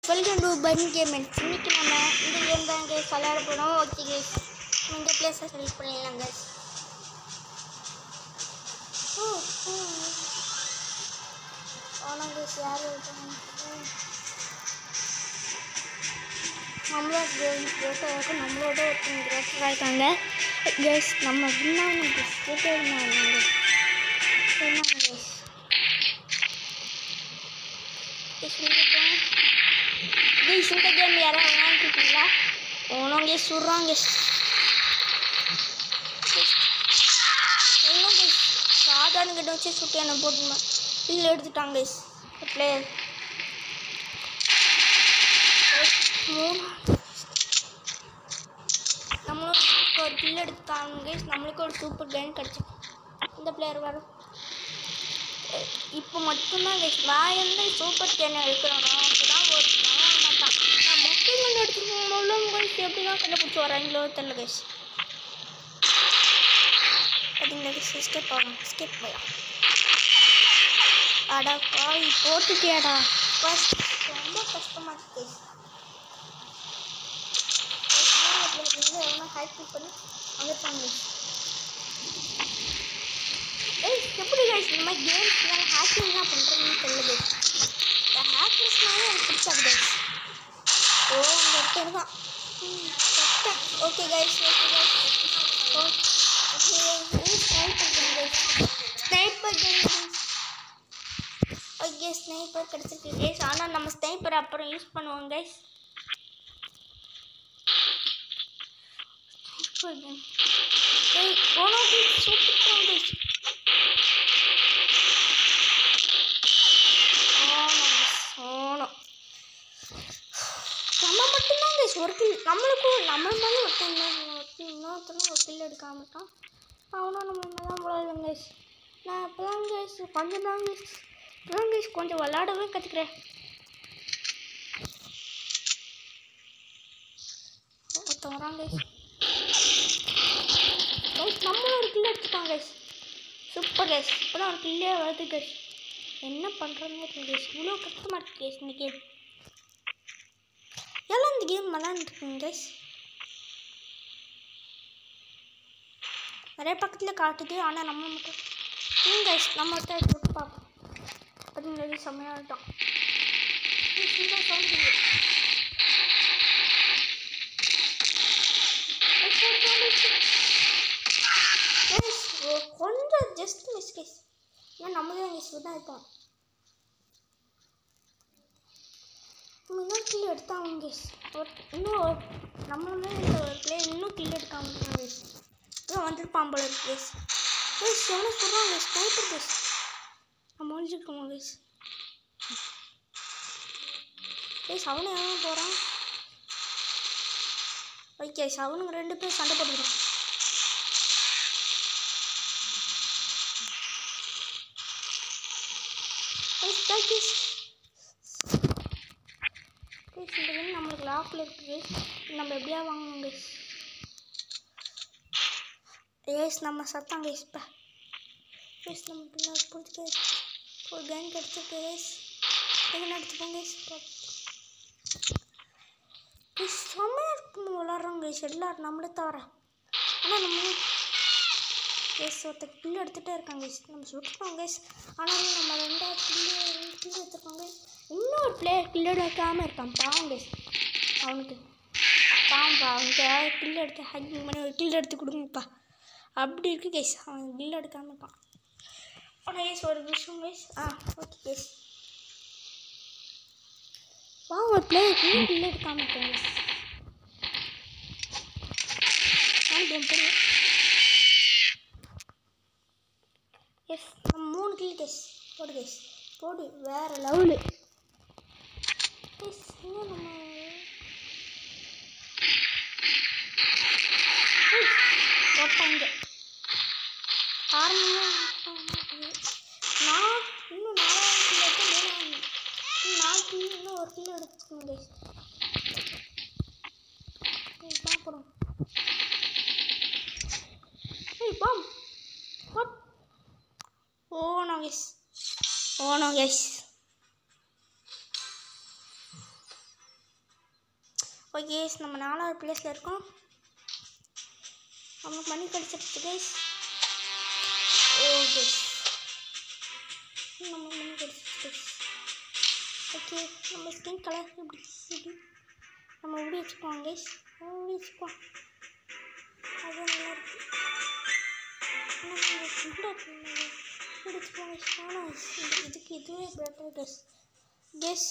Welcome to bun game இன்னைக்கு நம்ம இந்த கேம் தான் கேஸ் விளையாட போகிறோம் ஓகே கேஸ் இந்த பிளேஸை செலக்ட் பண்ணிடலாம் கேஸ் ஓ ஓ ஆனால் கேஸ் யார் இருக்காங்க நம்மளோட கேம் கிரேட்டாக இருக்கும் நம்மளோட ஒருத்தங்க கிரேட்டராக இருக்காங்க கேஸ் நம்ம வின்னாங்க கேஸ் கிரேட்டாக இருந்தாங்க கேஸ் சொன்னாங்க கேஸ் கேஸ் நீங்கள் கைஸ் இந்த கேம் யாரும் விளையாண்டுருக்கீங்களா ஓனம் கேஸ் சுடுறான் கேஸ் இன்னும் கேஸ் சாதாரண கிட்ட வச்சு சுட்டி என்ன போட்டுமா இல்லை எடுத்துட்டாங்க கேஸ் பிளேயர் நம்மளும் ஒரு கில் எடுத்தாங்க கேஸ் நம்மளுக்கு ஒரு சூப்பர் கேம் கிடச்சி இந்த பிளேயர் வரும் இப்போ மட்டும்தான் கைஸ் நான் எந்த சூப்பர் கேன் எடுக்கிறேனோ அப்போதான் ஒரு நான் மாட்டான் நான் மொக்கை மண் எடுத்துட்டு போனாலும் கைஸ் எப்படி தான் கண்டுபிடிச்சி வராங்களோ தெரியல கைஸ் பார்த்தீங்களா கைஸ் ஸ்டெப் ஆகும் ஸ்டெப் போயிடும் அடா காய் போட்டுட்டியாடா ஃபஸ்ட் ரொம்ப கஷ்டமாக இருக்கு கைஸ் எவனா ஹேக் பண்ணி வந்துட்டாங்க கைஸ் ஏய் எப்படி கைஸ் இந்த மாதிரி கேம்ஸ்லாம் ஹேக்கிங்லாம் பண்ணுறதுன்னு தெரியல கைஸ் இந்த ஹேக்கர்ஸ்னாலே எனக்கு பிடிச்சாது கைஸ் ஓ அந்த ஒருத்தர் தான் okay guys okay guys okay sniper game guys sniper game okay sniper கிடச்சிருக்கு கைஸ் ஆனால் நம்ம ஸ்னைப்பர் அப்புறம் யூஸ் பண்ணுவோம் கைஸ் ஸ்னைப்பர் கேம் ஏய் போனோம் சூப்பர் கைஸ் ஓனம் நம்ம மட்டும்தான் கைஸ் ஒரு கில் நம்மளுக்கும் நம்ம மேலே ஒருத்தன் ஒருத்தன் இன்னொருத்தனும் ஒரு கில் எடுக்காம இருக்கான் அவனும் நம்ம மேலே தான் போடாது கைஸ் நான் இப்போ தான் கைஸ் கொஞ்சம் தான் கைஸ் இப்போ தான் கைஸ் கொஞ்சம் விளாடவே கற்றுக்குறேன் ஒருத்தன் வரான் கைஸ் கைஸ் நம்மளும் ஒரு கில் எடுத்துட்டான் கைஸ் சூப்பர் கைஸ் இப்போ தான் ஒரு கில்லே வருது கைஸ் என்ன பண்ணுறதுன்னு தெரியல கைஸ் இவ்வளோ கஷ்டமாக இருக்குது கைஸ் இந்த கேம் எல்லாம் இந்த கேம் விளாண்டுருக்குங்க கைஸ் நிறைய பக்கத்தில் காட்டுது ஆனால் நம்ம மட்டும் ம் கைஸ் நம்ம ஒருத்தர் விட்டு பார்ப்போம் பதினஞ்சு செம்மையாக இருக்கும் சவுண்ட் கொஞ்சம் ஜஸ்ட் மிஸ் கேஸ் ஏன்னா நம்ம தான் இங்கே தான் இருப்போம் இன்னும் கில் எடுத்தாங்க கேஸ் ஒரு இன்னும் நம்மளுமே இந்த ஒரு பிளே இன்னும் கில் எடுக்காம இருக்காங்க கேஸ் இதான் வந்துருப்பான் போல இருக்கு கேஸ் கேஸ் எவ்வளோ சொல்கிறாங்க கேஸ் ஸ்னைப்பர் கேஸ் நம்ம ஒழிஞ்சிருக்கோம் கேஸ் கேஸ் அவனு எவன் போகிறான் ஓகே அவனுங்க ரெண்டு பேரும் சண்டை போட்டுக்கிறோம் Guys, guys, guys. Guys, இந்த game நம்மளுக்கு லாக்கில் இருக்கு guys. நம்ம எப்படியா வாங்கணும் கைஸ் ஏஸ் நம்ம சத்தம் கைஸ் இப்போ கைஸ் நம்ம பிள்ளை பிடிச்சிக்க ஒரு கேங் கிடச்சிருக்கு கைஸ் எங்கே எடுத்துப்போம் கைஸ் கைஸ் செம்மையாக இருக்கும் விளாட்றோம் கைஸ் எல்லாரும் நம்மளே தவிர ஆனால் நம்ம கேஸ் ஒருத்தர் கில்லு எடுத்துகிட்டே இருக்காங்க கேஸ் நம்ம சுட்டுட்டோம் கேஸ் ஆனாலும் நம்ம ரெண்டாவது கில்லு ரெண்டு கில்லு எடுத்துருக்கோம் கேஸ் இன்னொரு பிளேயர் கில்லு எடுக்காமல் இருக்கான் பாவம் கேஸ் அவனுக்கு பாவம் பா அவனுக்கு ஏதாவது கில்லு எடுத்து ஹேக்கிங் பண்ணி ஒரு கில்லு எடுத்து கொடுங்கப்பா அப்படி இருக்கு கேஸ் அவன் கில்லு எடுக்காமல் இருப்பான் ஆனால் கேஸ் ஒரு விஷயம் கேஸ் ஆ ஓகே கேஸ் வாங்க ஒரு பிளேயர் இன்னும் கில்லு எடுக்காமல் இருக்கான் கேஸ் நான் ஜம்ப் பண்ணுவேன் எஸ் நம்ம மூணு கில் கேஸ் போடு கேஸ் போடு வேற லெவலு கேஸ் இன்னும் நம்ம போட்டாங்க ஆரம்பமே நான் இன்னும் நாலாவது கிலோ எடுத்து மூணாவது இன்னும் நாலு கிலோ இன்னும் ஒரு கிலோ எடுத்துக்கணும் கேஸ் பார்ப்போம் ஏய் bomb what Oh no guys. Oh no guys. Okay நம்ம நாலாவது பிளேஸில் இருக்கோம் நமக்கு மணி கிடச்சிருச்சு கைஸ் ஓ கைஸ் நமக்கு மணி கிடச்சிருச்சு கைஸ் ஓகே நம்ம ஸ்கின் கலர் இப்படி இப்படி நம்ம இப்படி வச்சுக்குவோம் கைஸ் இப்படி வச்சுக்குவோம் அது நல்லா இருக்கு நம்ம இந்த இப்படி வச்சுக்குவோம் guys. ஆனால் இது இதுக்கு இதுவே பெட்டர் கைஸ் கெஸ்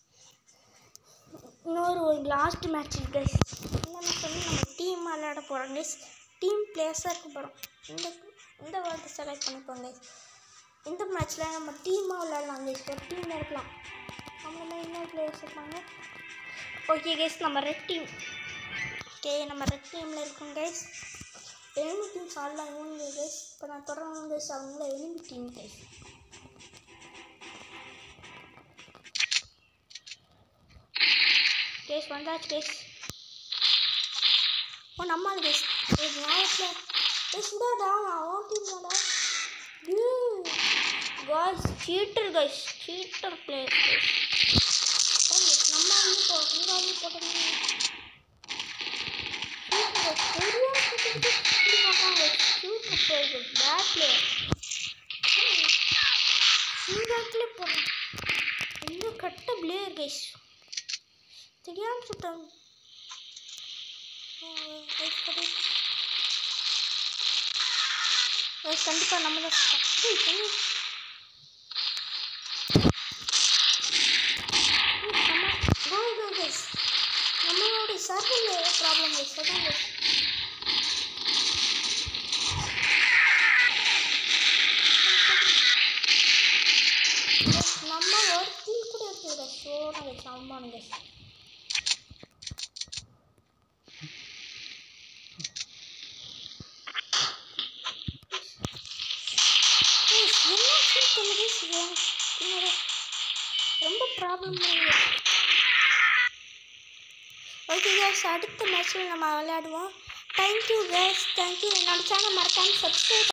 இன்னொரு ஒரு லாஸ்ட் மேட்ச் கைஸ் இந்த மேட்ச் வந்து நம்ம டீம் விளையாட போகிறோம் கைஸ் டீம் பிளேயர்ஸாக இருக்க போகிறோம் இந்த இந்த வேர்ல்டு செலக்ட் பண்ணிப்போம் கைஸ் இந்த மேட்ச்சில் நம்ம டீமாக விளையாடலாம் கைஸ் ஒரு டீம் இருக்கலாம் நம்மள மாதிரி இன்னொரு பிளேயர்ஸ் இருப்பாங்க ஓகே கைஸ் நம்ம ரெட் டீம் ஓகே நம்ம ரெட் டீமில் இருக்கோம் கைஸ் எனிமி டீம்ஸ் ஆடலாம் இவங்க கைஸ் இப்போ நான் தொடர்ந்து கைஸ் அவங்கள எனிமி டீம் கைஸ் கேஸ் வந்தாச்சு கேஸ் ஓ நம்ம கேஸ் கேஸ் ஞாபகத்தில் கேஸ் இந்தாடா அவன் டீம் தாடா guys cheater guys cheater player guys நம்ம வந்து போ இங்க வந்து போட்டோம்னா பேட் பிளேயர் இந்த இடத்துல போடுறேன் இன்னும் கட்ட பிளேயர் கைஸ் தெரியாம சுட்டாங்க கண்டிப்பா நம்ம தான் சுட்டோம் டேய், தம்பி. ஏய், நம்ம- go, go, guys. நம்மளோட சர்வரில் ஏதோ ப்ராப்ளம் கைஸ் அதான் guys. Guys, நம்ம ஒரு டீம் கூட இருக்குது கைஸ் சோனா கைஸ் அவமான கைஸ் Guys, என்ன சொல்லுங்க guys, ஏன் என்னோட ரொம்ப ப்ராப்ளம் ஓகே கேஸ் அடுத்த மேட்ச்சில் நம்ம விளையாடுவோம் தேங்க்யூ கேஸ் தேங்க்யூ என்னோட சேனல் மறக்காமல் சப்ஸ்கிரைப்